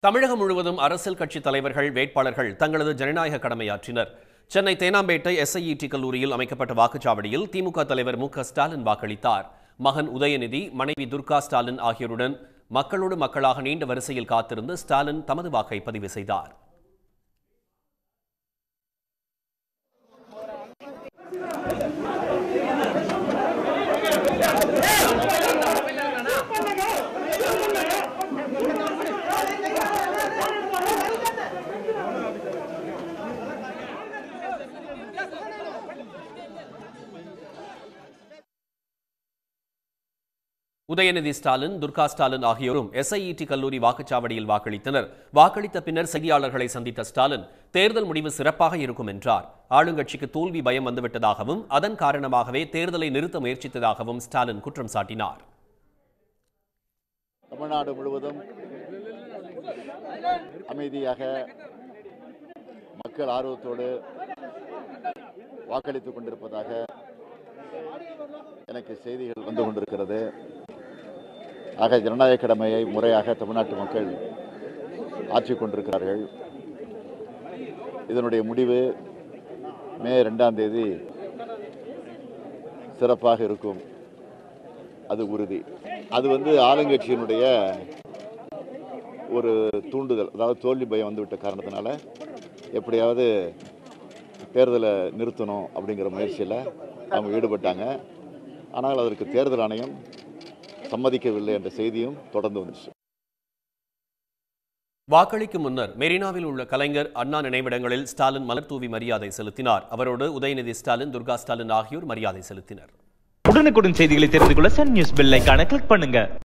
தமிழகம் முழுவதும் அரசியல் கட்சி தலைவர்கள் வேட்பாளர்கள் தங்களது ஜனநாயக கடமையாற்றினர் சென்னை தேனாம்பேட்டை எஸ்ஐஇடி கல்லூரியில் அமைக்கப்பட்ட வாக்குச்சாவடியில் திமுக தலைவர் மு க ஸ்டாலின் வாக்களித்தார் மகன் உதயநிதி மனைவி துர்கா ஸ்டாலின் ஆகியோருடன் மக்களோடு மக்களாக நீண்ட வரிசையில் காத்திருந்து ஸ்டாலின் தமது வாக்கை பதிவு செய்தார் உதயநிதி ஸ்டாலின் துர்கா ஸ்டாலின் ஆகியோரும் எஸ்ஐஇடி கல்லூரி வாக்குச்சாவடியில் வாக்களித்தனர் வாக்களித்த பின்னர் செய்தியாளர்களை சந்தித்த ஸ்டாலின் தேர்தல் முடிவு சிறப்பாக இருக்கும் என்றார் ஆளுங்கட்சிக்கு தோல்வி பயம் வந்துவிட்டதாகவும் அதன் காரணமாகவே தேர்தலை நிறுத்த முயற்சித்ததாகவும் ஸ்டாலின் குற்றம் சாட்டினார் தமிழ்நாடு முழுவதும் அமைதியாக மக்கள் ஆர்வத்தோடு வாக்களித்துக் கொண்டிருப்பதாக எனக்கு செய்திகள் வந்து கொண்டிருக்கிறது ஆக ஜனநாயக கடமையை முறையாக தமிழ்நாட்டு மக்கள் ஆற்றிக் கொண்டிருக்கிறார்கள் இதனுடைய முடிவு மே ரெண்டாம் தேதி சிறப்பாக இருக்கும் அது உறுதி அது வந்து ஆளுங்கட்சியினுடைய ஒரு தூண்டுதல் அதாவது தோல்வி பயம் வந்துவிட்ட காரணத்தினால எப்படியாவது தேர்தலை நிறுத்தணும் அப்படிங்கிற முயற்சியில் அவங்க ஈடுபட்டாங்க ஆனால் அதற்கு தேர்தல் ஆணையம் சம்மதிக்கவில்லை என்ற செய்தியும் தொடர்ந்து வந்துச்சு வாக்களிக்கும் முன்னர் மெரினாவில் உள்ள கலைஞர் அண்ணா நினைவிடங்களில் ஸ்டாலின் மலர் தூவி மரியாதை செலுத்தினார் அவரோடு உதயநிதி ஸ்டாலின் துர்கா ஸ்டாலின் ஆகியோர் மரியாதை செலுத்தினர் உடனுக்குடன் செய்திகளை தெரிந்து கொள்ள சன் நியூஸ் பெல் ஐகானை கிளிக் பண்ணுங்க